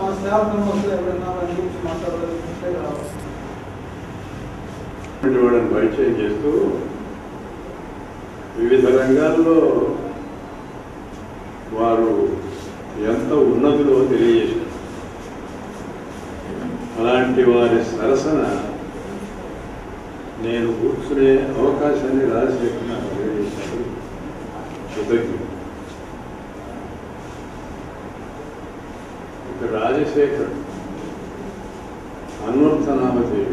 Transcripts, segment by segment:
మన సేవకులు వస్తే ఎవరైనా దాని గురించి మాట్లాడాలంటే రావాలి ఇటువంటి వాళ్ళని పరిచయం చేస్తూ వివిధ రంగాల్లో వారు ఎంత ఉన్నతులో తెలియజేశారు అలాంటి వారి సరసన నేను కూర్చునే అవకాశాన్ని రాజశేఖర్ నాకు తెలియజేశారు కృతజ్ఞుడు ఇక రాజశేఖర్ అన్వర్థనామధేయుడు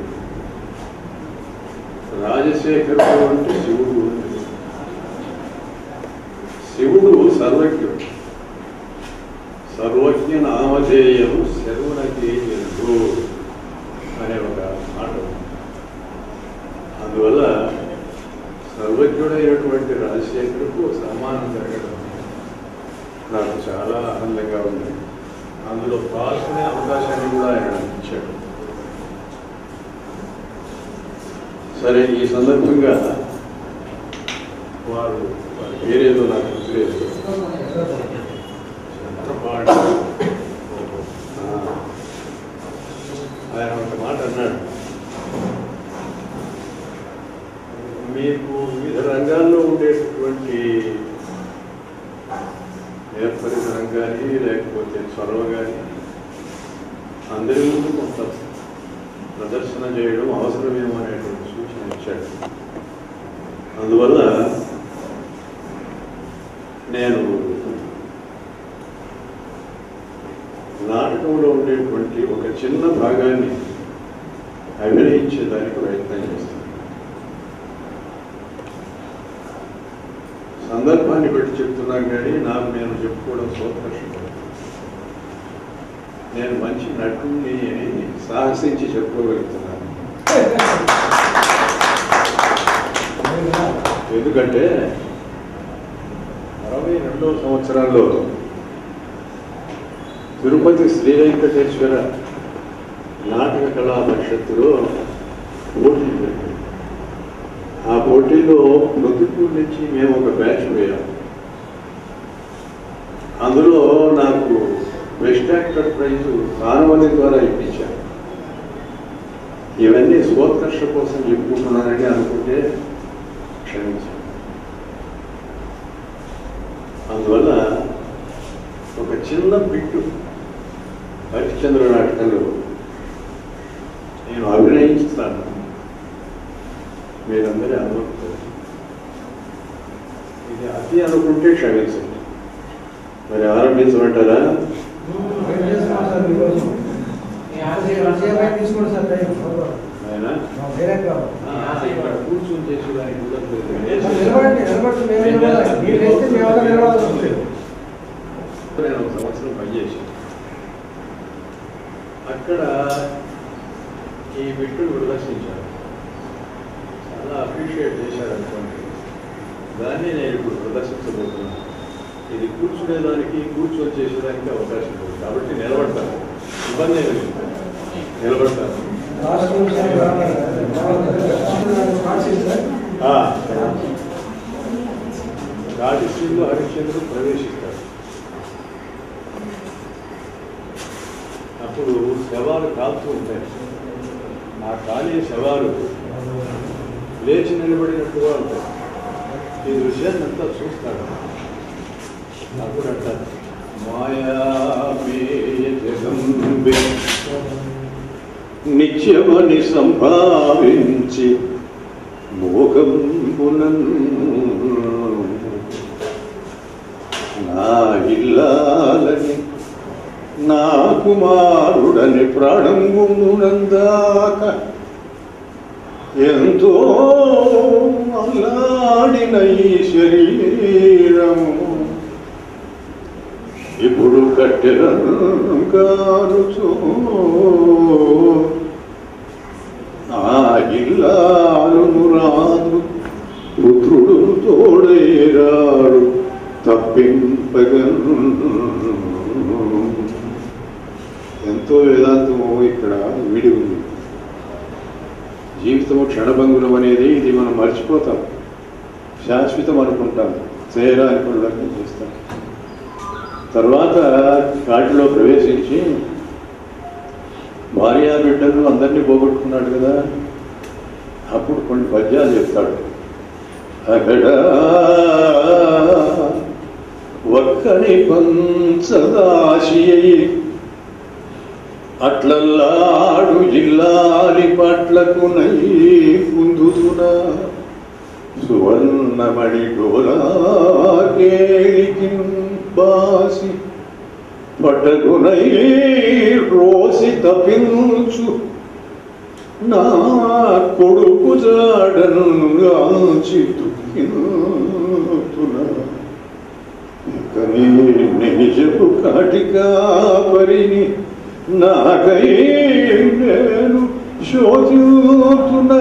రాజశేఖరుడు అంటే శివుడు అని. శివుడు సర్వజ్ఞుడు సర్వజ్ఞ నామధేయం శర్వునకి ఎందు అనే ఒక మాట ఉంది. అందువల్ల సర్వజ్ఞుడైనటువంటి రాజశేఖరుకు సన్మానం జరగడం నాకు చాలా ఆనందంగా ఉంది అందులో పాల్గొనే అవకాశాన్ని కూడా ఆయన నాకు ఇచ్చాడు సరే ఈ సందర్భంగా వారు వారి పేరేదో నాకు గుర్తులేదు చంద్రబాబు. ఆ. ఆయన ఒక మాట అన్నాడు మీకు వివిధ రంగాల్లో ఉండేటటువంటి నేర్పరితనం కానీ లేకపోతే చొరవ కానీ అందరి ముందు కొంత ప్రదర్శన చేయడం అవసరమేమో అనేటువంటి సూచన ఇచ్చాడు అందువల్ల నేను నాటకంలో ఉండేటువంటి ఒక చిన్న భాగాన్ని అభినయించేదానికి ప్రయత్నం చేస్తాను సందర్భాన్ని బట్టి చెప్తున్నాను కానీ నాకు నేను చెప్పుకోవడం సోత్కర్షం నేను మంచి నటుడిని అని సాహసించి చెప్పుకోగలుగుతున్నాను ఎందుకంటే అరవై రెండవ సంవత్సరాల్లో తిరుపతి శ్రీ వెంకటేశ్వర నాటక కళా పరిషత్తులో పోటీ పెట్టారు ఆ పోటీలో ప్రొద్దుటూరు నుంచి మేము ఒక బ్యాచ్ పోయాం అందులో నాకు బెస్ట్ యాక్టర్ ప్రైజ్ కానవల్లి ద్వారా ఇప్పించారు ఇవన్నీ స్వోత్కర్ష కోసం చెప్పుకుంటున్నానని అనుకుంటే క్షమించాను అందువల్ల ఒక చిన్న బిట్టు హరిశ్చంద్ర నాటకంలో నేను అభినయిస్తాను మీరందరూ అనుకుంటారు ఇది అతి అనుకుంటే క్షమించండి మరి ఆరంభించమంటారా తీసుకోండి సార్ టైం ఆయన వేరే కావాలి ఇక్కడ కూర్చొని చేసేదానికి కుదరదు. నిలబడండి నిలబడి మేము నిలబడాలి మీరు వేస్తే మేము అందరం నిలబడాల్సి వస్తుంది నేను ఒక సంవత్సరం పనిచేశాను అక్కడ ఈ బిట్టును ప్రదర్శించారు చాలా అప్రిషియేట్ చేశారు అనుకోండి దాన్ని నేను ఇప్పుడు ప్రదర్శించబోతున్నాను ఇది కూర్చునేదానికి కూర్చొని చేసేదానికి అవకాశం ఉంది కాబట్టి నిలబడతాను ఇబ్బంది ఏమి లేదు నిలబడతాను ఆ, రాజశ్రీలో హరిశ్చంద్రుడు ప్రవేశిస్తాడు అప్పుడు శవాలు కాలుతూ ఉంటాయి ఆ కాలే శవాలు లేచి నిలబడినట్టుగా ఉంటాయి ఈ దృశ్యాన్ని అంతా చూస్తాడు అప్పుడు అంటారు మాయామేయ జగంబే నిత్యమని సంభావించి మోగంబునన్ నా ఇల్లాలని నా కుమారుడని ప్రాణంగునందాక ఎంతో అల్లాడిన ఈ శరీరం ఇప్పుడు కట్టెలంకారుచో ఆ ఇల్లాలును రాదు పుత్రుడు తోడేరాడు తప్పింపగను ఎంతో వేదాంతము ఇక్కడ విడి ఉంది జీవితము క్షణభంగురం అనేది ఇది మనం మర్చిపోతాం శాశ్వతం అనుకుంటాం చేయడానికి కూడా చేస్తాం తర్వాత కాటిలో ప్రవేశించి భార్య బిడ్డలు అందరినీ పోగొట్టుకున్నాడు కదా అప్పుడు కొన్ని పద్యాలు చెప్తాడు అక్కడ ఒక్కని పంచదాశి అయి అట్లల్లాడు జిల్లాలి పట్లకు నై కుందుతున సువర్ణమణి డోలాకేలికి బాసి పటకునై రోసి తపించు నా కొడుకు జాడను గాంచి దుఃఖింతునా కనీ నిజపు కాటికా పరిని నాకై నేను శోధితున్నా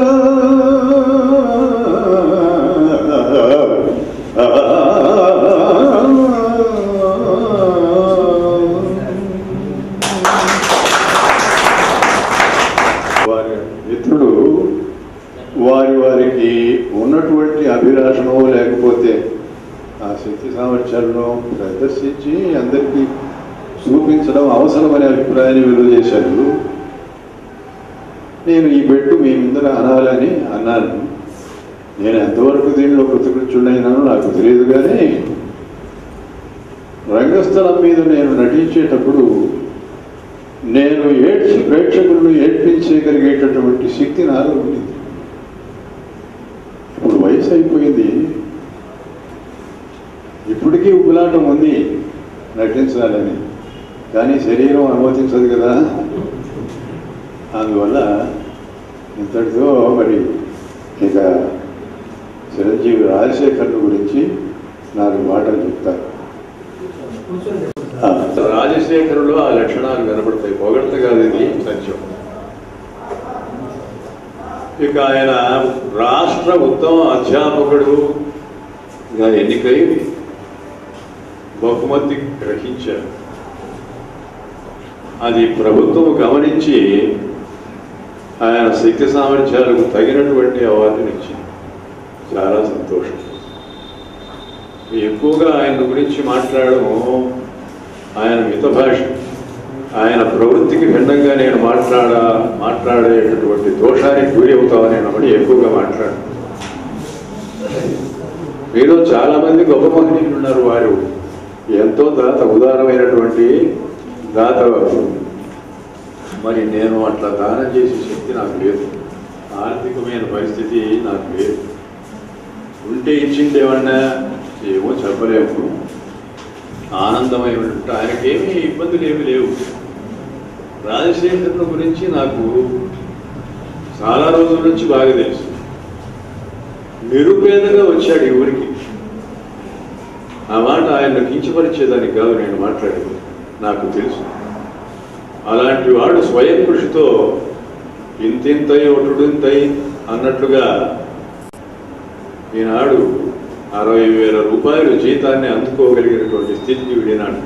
వారి మిత్రుడు వారి వారికి ఉన్నటువంటి అభిలాషను లేకపోతే ఆ శక్తి సామర్థ్యాలను ప్రదర్శించి అందరికీ చూపించడం అవసరమనే అభిప్రాయాన్ని విలువ చేశారు నేను ఈ పెట్టు మీ ముందర అనాలని అన్నాను నేను ఎంతవరకు దీనిలో కృతకృత్యుడైనానో నాకు తెలియదు కానీ రంగస్థలం మీద నేను నటించేటప్పుడు నేను ఏడ్చి ప్రేక్షకులను ఏడ్పించగలిగేటటువంటి శక్తి నాలో ఉంది ఇప్పుడు వయసు అయిపోయింది ఇప్పటికీ ఉబులాటం ఉంది నటించాలని కానీ శరీరం అనుమతించదు కదా అందువల్ల ఇంతటితో మరి ఇక చిరంజీవి రాజశేఖర్ గురించి నాలుగు మాటలు చెప్తారు ఆ, రాజశేఖరులో ఆ లక్షణాలు కనబడతాయి పొగడత కాదు ఇది సత్యం ఇక ఆయన రాష్ట్ర ఉత్తమ అధ్యాపకుడుగా ఎన్నికై బహుమతి గ్రహించారు అది ప్రభుత్వం గమనించి ఆయన శక్తి సామర్థ్యాలకు తగినటువంటి అవార్డుని ఇచ్చింది చాలా సంతోషం ఎక్కువగా ఆయన గురించి మాట్లాడడం ఆయన మిత భాష ఆయన ప్రవృత్తికి భిన్నంగా నేను మాట్లాడ మాట్లాడేటటువంటి దోషానికి గురి అవుతామని నమ్మడి ఎక్కువగా మాట్లాడు మీలో చాలా మంది గొప్ప మహనీయులు ఉన్నారు వారు ఎంతో దాత ఉదారమైనటువంటి దాత వారు. మరి నేను అట్లా దానం చేసే శక్తి నాకు లేదు ఆర్థికమైన పరిస్థితి నాకు లేదు ఉంటే ఇచ్చిండేమన్నా ఏమో చెప్పలేము ఆనందమై ఉంటే ఆయనకేమీ ఇబ్బందులు ఏమీ లేవు రాజశేఖరుని గురించి నాకు చాలా రోజుల నుంచి బాగా తెలుసు నిరుపేదగా వచ్చాడు ఈ ఊరికి ఆ మాట ఆయన కించపరిచేదానికి కాదు నేను మాట్లాడేది నాకు తెలుసు అలాంటి వాడు స్వయం కృషితో ఇంతింతై ఒకటింతై అన్నట్లుగా ఈనాడు అరవై వేల రూపాయలు జీతాన్ని అందుకోగలిగినటువంటి స్థితికి వీడినాడు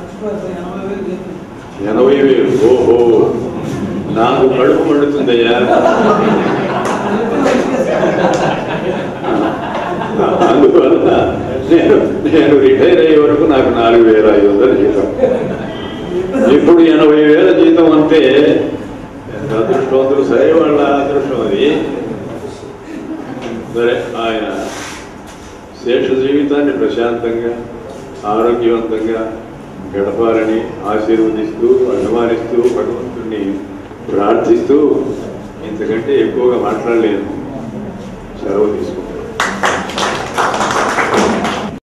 ఎనభై వేలు ఓహో నాకు కడుపు మండుతుందయ్యా అందువల్ల నేను నేను రిటైర్ అయ్యే వరకు నాకు నాలుగు వేల ఐదు వందల జీతం ఇప్పుడు ఎనభై వేల జీతం అంటే ఎంత అదృష్టవంతులు సరే వాళ్ళ అదృష్టం అది సరే ఆయన శేష జీవితాన్ని ప్రశాంతంగా ఆరోగ్యవంతంగా గడపాలని ఆశీర్వదిస్తూ అభిమానిస్తూ భగవంతుణ్ణి ప్రార్థిస్తూ ఇంతకంటే ఎక్కువగా మాట్లాడలేను సెలవు తీసుకుంటాను